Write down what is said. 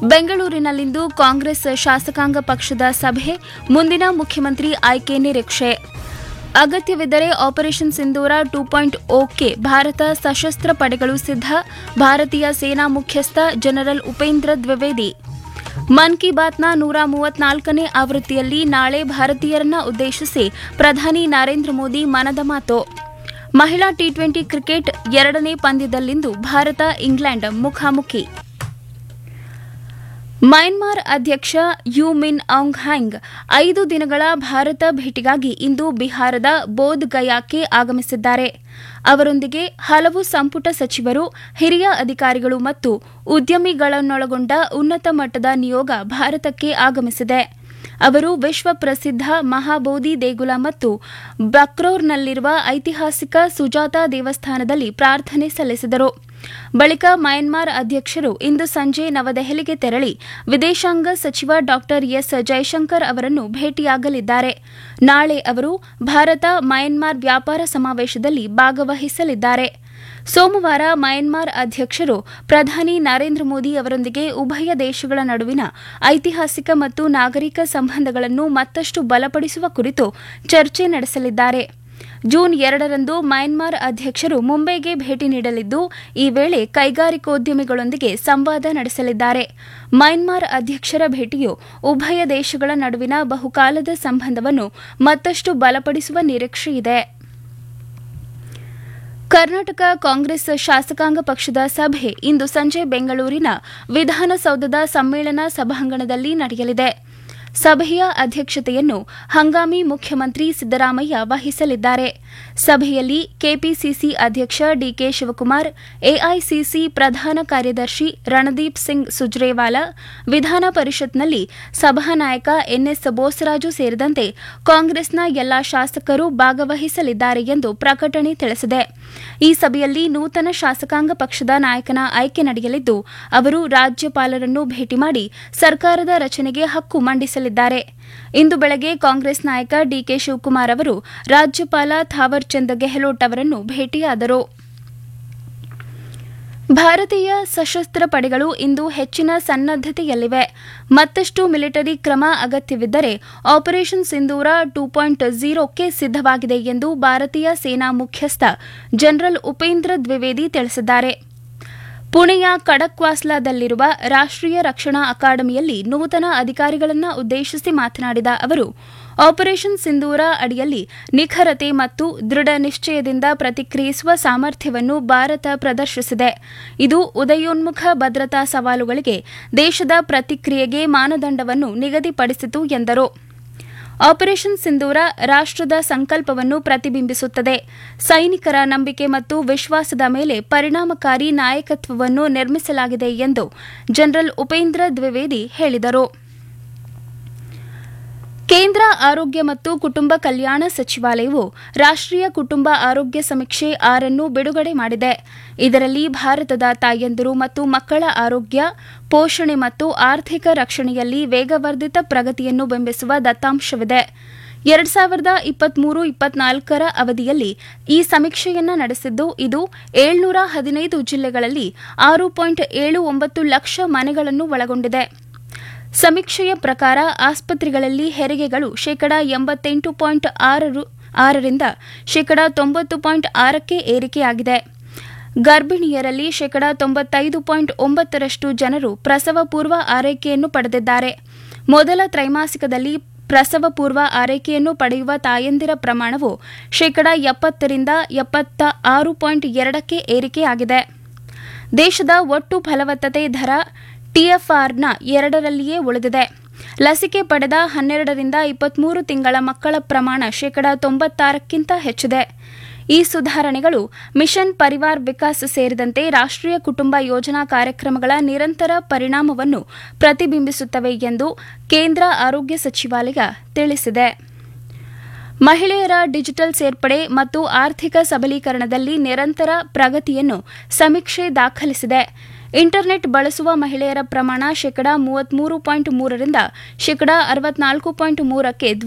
ಬೆಂಗಳೂರಿನಲ್ಲಿಂದು ಕಾಂಗ್ರೆಸ್ ಶಾಸಕಾಂಗ ಪಕ್ಷದ ಸಭೆ ಮುಂದಿನ ಮುಖ್ಯಮಂತ್ರಿ ಆಯ್ಕೆ ನಿರೀಕ್ಷೆ ಅಗತ್ಯವಿದ್ದರೆ operation Sindoor two point okay ಭಾರತ ಸಶಸ್ತ್ರ ಪಡೆಗಳು ಸಿದ್ಧ ಭಾರತೀಯ ಸೇನಾ ಮುಖ್ಯಸ್ಥ ಜನರಲ್ ಉಪೇಂದ್ರ ದ್ವಿವೇದಿ ಮನ್ ಕಿ ಬಾತ್ನ ನೂರ ಮೂವತ್ನಾಲ್ಕನೇ ಆವೃತ್ತಿಯಲ್ಲಿ ನಾಳೆ ಭಾರತೀಯರನ್ನ ಉದ್ದೇಶಿಸಿ ಪ್ರಧಾನಿ ನರೇಂದ್ರ ಮೋದಿ ಮನದ ಮಾತು ಮಹಿಳಾ ಟಿ ಟ್ವೆಂಟಿ ಕ್ರಿಕೆಟ್ ಎರಡನೇ ಪಂದ್ಯದಲ್ಲಿಂದು ಭಾರತ ಇಂಗ್ಲೆಂಡ್ ಮುಖಾಮುಖಿ ಮಯನ್ಮಾರ್ ಅಧ್ಯಕ್ಷ ಯು ಮಿನ್ ಔಂಗ್ ಹ್ಯಾಂಗ್ ಐದು ದಿನಗಳ ಭಾರತ ಭೇಟಿಗಾಗಿ ಇಂದು ಬಿಹಾರದ ಬೋಧ್ ಗಯಾಕ್ಕೆ ಆಗಮಿಸಿದ್ದಾರೆ ಅವರೊಂದಿಗೆ ಹಲವು ಸಂಪುಟ ಸಚಿವರು ಹಿರಿಯ ಅಧಿಕಾರಿಗಳು ಮತ್ತು ಉದ್ಯಮಿಗಳನ್ನೊಳಗೊಂಡ ಉನ್ನತ ಮಟ್ಟದ ನಿಯೋಗ ಭಾರತಕ್ಕೆ ಆಗಮಿಸಿದೆ ಅವರು ವಿಶ್ವ ಪ್ರಸಿದ್ಧ ಮಹಾಬೋಧಿ ದೇಗುಲ ಮತ್ತು ಬಕ್ರೋರ್ನಲ್ಲಿರುವ ಐತಿಹಾಸಿಕ ಸುಜಾತ ದೇವಸ್ಥಾನದಲ್ಲಿ ಪ್ರಾರ್ಥನೆ ಸಲ್ಲಿಸಿದರು ಬಳಿಕ ಮಯನ್ಮಾರ್ ಅಧ್ಯಕ್ಷರು ಇಂದು ಸಂಜೆ ನವದೆಹಲಿಗೆ ತೆರಳಿ ವಿದೇಶಾಂಗ ಸಚಿವ ಡಾ ಎಸ್ ಜೈಶಂಕರ್ ಅವರನ್ನು ಭೇಟಿಯಾಗಲಿದ್ದಾರೆ ನಾಳೆ ಅವರು ಭಾರತ ಮಯನ್ಮಾರ್ ವ್ಯಾಪಾರ ಸಮಾವೇಶದಲ್ಲಿ ಭಾಗವಹಿಸಲಿದ್ದಾರೆ ಸೋಮವಾರ ಮಯನ್ಮಾರ್ ಅಧ್ಯಕ್ಷರು ಪ್ರಧಾನಿ ನರೇಂದ್ರ ಮೋದಿ ಅವರೊಂದಿಗೆ ಉಭಯ ದೇಶಗಳ ನಡುವಿನ ಐತಿಹಾಸಿಕ ಮತ್ತು ನಾಗರಿಕ ಸಂಬಂಧಗಳನ್ನು ಮತ್ತಷ್ಟು ಬಲಪಡಿಸುವ ಕುರಿತು ಚರ್ಚೆ ನಡೆಸಲಿದ್ದಾರೆ ಜೂನ್ ಎರಡರಂದು ಮಯನ್ಮಾರ್ ಅಧ್ಯಕ್ಷರು ಮುಂಬೈಗೆ ಭೇಟಿ ನೀಡಲಿದ್ದು ಈ ವೇಳೆ ಕೈಗಾರಿಕೋದ್ಯಮಿಗಳೊಂದಿಗೆ ಸಂವಾದ ನಡೆಸಲಿದ್ದಾರೆ ಮಯನ್ಮಾರ್ ಅಧ್ಯಕ್ಷರ ಭೇಟಿಯು ಉಭಯ ದೇಶಗಳ ನಡುವಿನ ಬಹುಕಾಲದ ಸಂಬಂಧವನ್ನು ಮತ್ತಷ್ಟು ಬಲಪಡಿಸುವ ನಿರೀಕ್ಷೆಯಿದೆ ಕರ್ನಾಟಕ ಕಾಂಗ್ರೆಸ್ ಶಾಸಕಾಂಗ ಪಕ್ಷದ ಸಭೆ ಇಂದು ಸಂಜೆ ಬೆಂಗಳೂರಿನ ವಿಧಾನಸೌಧದ ಸಮ್ಮೇಳನ ಸಭಾಂಗಣದಲ್ಲಿ ನಡೆಯಲಿದೆ ಸಭೆಯ ಅಧ್ಯಕ್ಷತೆಯನ್ನು ಹಂಗಾಮಿ ಮುಖ್ಯಮಂತ್ರಿ ಸಿದ್ದರಾಮಯ್ಯ ವಹಿಸಲಿದ್ದಾರೆ ಸಭೆಯಲ್ಲಿ ಕೆಪಿಸಿಸಿ ಅಧ್ಯಕ್ಷ ಡಿಕೆ ಶಿವಕುಮಾರ್ ಎಐಸಿಸಿ ಪ್ರಧಾನ ಕಾರ್ಯದರ್ಶಿ ರಣದೀಪ್ ಸಿಂಗ್ ಸುಜ್ರೇವಾಲಾ ವಿಧಾನ ಪರಿಷತ್ನಲ್ಲಿ ಸಭಾನಾಯಕ ಎನ್ಎಸ್ ಬೋಸರಾಜು ಸೇರಿದಂತೆ ಕಾಂಗ್ರೆಸ್ನ ಎಲ್ಲಾ ಶಾಸಕರು ಭಾಗವಹಿಸಲಿದ್ದಾರೆ ಎಂದು ಪ್ರಕಟಣೆ ತಿಳಿಸಿದೆ ಈ ಸಭೆಯಲ್ಲಿ ನೂತನ ಶಾಸಕಾಂಗ ಪಕ್ಷದ ನಾಯಕನ ಆಯ್ಕೆ ನಡೆಯಲಿದ್ದು ಅವರು ರಾಜ್ಯಪಾಲರನ್ನು ಭೇಟಿ ಮಾಡಿ ಸರ್ಕಾರದ ರಚನೆಗೆ ಹಕ್ಕು ಮಂಡಿಸಲಿದ್ದಾರೆ ಇಂದು ಬೆಳಗ್ಗೆ ಕಾಂಗ್ರೆಸ್ ನಾಯಕ ಡಿಕೆ ಶಿವಕುಮಾರ್ ಅವರು ರಾಜ್ಯಪಾಲ ಥಾವರ್ಚಂದ್ ಗೆಹ್ಲೋಟ್ ಅವರನ್ನು ಭೇಟಿಯಾದರು ಭಾರತೀಯ ಸಶಸ್ತ್ರ ಪಡೆಗಳು ಇಂದು ಹೆಚ್ಚಿನ ಸನ್ನದ್ದತೆಯಲ್ಲಿವೆ ಮತ್ತಷ್ಟು ಮಿಲಿಟರಿ ಕ್ರಮ ಅಗತ್ಯವಿದ್ದರೆ ಆಪರೇಷನ್ ಸಿಂಧೂರ ಟೂ ಪಾಯಿಂಟ್ ಝೀರೋಕ್ಕೆ ಸಿದ್ದವಾಗಿದೆ ಎಂದು ಭಾರತೀಯ ಸೇನಾ ಮುಖ್ಯಸ್ಥ ಜನರಲ್ ಉಪೇಂದ್ರ ದ್ವಿವೇದಿ ತಿಳಿಸಿದ್ದಾರೆ ಪುಣೆಯ ಕಡಕ್ವಾಸ್ಲಾದಲ್ಲಿರುವ ರಾಷ್ಟ್ರೀಯ ರಕ್ಷಣಾ ಅಕಾಡೆಮಿಯಲ್ಲಿ ನೂತನ ಅಧಿಕಾರಿಗಳನ್ನು ಉದ್ದೇಶಿಸಿ ಮಾತನಾಡಿದ ಅವರು ಆಪರೇಷನ್ ಸಿಂಧೂರ ಅಡಿಯಲ್ಲಿ ನಿಖರತೆ ಮತ್ತು ದೃಢ ನಿಶ್ಚಯದಿಂದ ಪ್ರತಿಕ್ರಿಯಿಸುವ ಸಾಮರ್ಥ್ಯವನ್ನು ಭಾರತ ಪ್ರದರ್ಶಿಸಿದೆ ಇದು ಉದಯೋನ್ಮುಖ ಭದ್ರತಾ ಸವಾಲುಗಳಿಗೆ ದೇಶದ ಪ್ರತಿಕ್ರಿಯೆಗೆ ಮಾನದಂಡವನ್ನು ನಿಗದಿಪಡಿಸಿತು ಎಂದರು ಆಪರೇಷನ್ ಸಿಂಧೂರ ರಾಷ್ಟದ ಸಂಕಲ್ಪವನ್ನು ಪ್ರತಿಬಿಂಬಿಸುತ್ತದೆ ಸೈನಿಕರ ನಂಬಿಕೆ ಮತ್ತು ವಿಶ್ವಾಸದ ಮೇಲೆ ಪರಿಣಾಮಕಾರಿ ನಾಯಕತ್ವವನ್ನು ನಿರ್ಮಿಸಲಾಗಿದೆ ಎಂದು ಜನರಲ್ ಉಪೇಂದ್ರ ದ್ವಿವೇದಿ ಹೇಳಿದರು ಕೇಂದ್ರ ಆರೋಗ್ಯ ಮತ್ತು ಕುಟುಂಬ ಕಲ್ಯಾಣ ಸಚಿವಾಲಯವು ರಾಷ್ಟ್ರೀಯ ಕುಟುಂಬ ಆರೋಗ್ಯ ಸಮೀಕ್ಷೆ ಆರನ್ನು ಬಿಡುಗಡೆ ಮಾಡಿದೆ ಇದರಲ್ಲಿ ಭಾರತದ ತಾಯಂದಿರು ಮತ್ತು ಮಕ್ಕಳ ಆರೋಗ್ಯ ಪೋಷಣೆ ಮತ್ತು ಆರ್ಥಿಕ ರಕ್ಷಣೆಯಲ್ಲಿ ವೇಗವರ್ಧಿತ ಪ್ರಗತಿಯನ್ನು ಬಿಂಬಿಸುವ ದತ್ತಾಂಶವಿದೆ ಎರಡ್ ಸಾವಿರದ ಇಪ್ಪತ್ಮೂರು ಇಪ್ಪತ್ನಾಲ್ಕರ ಅವಧಿಯಲ್ಲಿ ಈ ಸಮೀಕ್ಷೆಯನ್ನ ನಡೆಸಿದ್ದು ಇದು ಏಳ್ನೂರ ಹದಿನೈದು ಜಿಲ್ಲೆಗಳಲ್ಲಿ ಆರು ಪಾಯಿಂಟ್ ಏಳು ಒಂಬತ್ತು ಲಕ್ಷ ಮನೆಗಳನ್ನು ಒಳಗೊಂಡಿದೆ ಸಮೀಕ್ಷೆಯ ಪ್ರಕಾರ ಆಸ್ಪತ್ರೆಗಳಲ್ಲಿ ಹೆರಿಗೆಗಳು ಶೇಕಡಾ ಎಂಬತ್ತೆಂಟು ಪಾಯಿಂಟ್ ಆರರಿಂದ ಶೇಕಡಾ ತೊಂಬತ್ತು ಪಾಯಿಂಟ್ ಆರಕ್ಕೆ ಏರಿಕೆಯಾಗಿದೆ ಗರ್ಭಿಣಿಯರಲ್ಲಿ ಶೇಕಡಾ ತೊಂಬತ್ತೈದು ಪಾಯಿಂಟ್ ಒಂಬತ್ತರಷ್ಟು ಜನರು ಪ್ರಸವ ಪೂರ್ವ ಆರೈಕೆಯನ್ನು ಪಡೆದಿದ್ದಾರೆ ಮೊದಲ ತ್ರೈಮಾಸಿಕದಲ್ಲಿ ಪ್ರಸವ ಪೂರ್ವ ಆರೈಕೆಯನ್ನು ಪಡೆಯುವ ತಾಯಂದಿರ ಪ್ರಮಾಣವು ಶೇಕಡಾ ಎಪ್ಪತ್ತರಿಂದ ಎಪ್ಪತ್ತ ಆರು ಪಾಯಿಂಟ್ ಎರಡಕ್ಕೆ ಏರಿಕೆಯಾಗಿದೆ ದೇಶದ ಒಟ್ಟು ಫಲವತ್ತತೆ ದರ ಟಿಎಫ್ಆರ್ನ ಎರಡರಲ್ಲಿಯೇ ಉಳಿದಿದೆ ಲಸಿಕೆ ಪಡೆದ ಹನ್ನೆರಡರಿಂದ ಇಪ್ಪತ್ಮೂರು ತಿಂಗಳ ಮಕ್ಕಳ ಪ್ರಮಾಣ ಶೇಕಡಾ ತೊಂಬತ್ತಾರಕ್ಕಿಂತ ಹೆಚ್ಚಿದೆ ಈ ಸುಧಾರಣೆಗಳು ಮಿಷನ್ ಪರಿವಾರ್ ವಿಕಾಸ್ ಸೇರಿದಂತೆ ರಾಷ್ಟ್ರೀಯ ಕುಟುಂಬ ಯೋಜನಾ ಕಾರ್ಯಕ್ರಮಗಳ ನಿರಂತರ ಪರಿಣಾಮವನ್ನು ಪ್ರತಿಬಿಂಬಿಸುತ್ತವೆ ಎಂದು ಕೇಂದ್ರ ಆರೋಗ್ಯ ಸಚಿವಾಲಯ ತಿಳಿಸಿದೆ ಮಹಿಳೆಯರ ಡಿಜಿಟಲ್ ಸೇರ್ಪಡೆ ಮತ್ತು ಆರ್ಥಿಕ ಸಬಲೀಕರಣದಲ್ಲಿ ನಿರಂತರ ಪ್ರಗತಿಯನ್ನು ಸಮೀಕ್ಷೆ ದಾಖಲಿಸಿದೆ ಇಂಟರ್ನೆಟ್ ಬಳಸುವ ಮಹಿಳೆಯರ ಪ್ರಮಾಣ ಶೇಕಡಾ ಮೂವತ್ಮೂರು ಪಾಯಿಂಟ್ ಮೂರರಿಂದ ಶೇಕಡಾ ಅರವತ್ನಾಲ್ಕು ಪಾಯಿಂಟ್ ಮೂರಕ್ಕೆ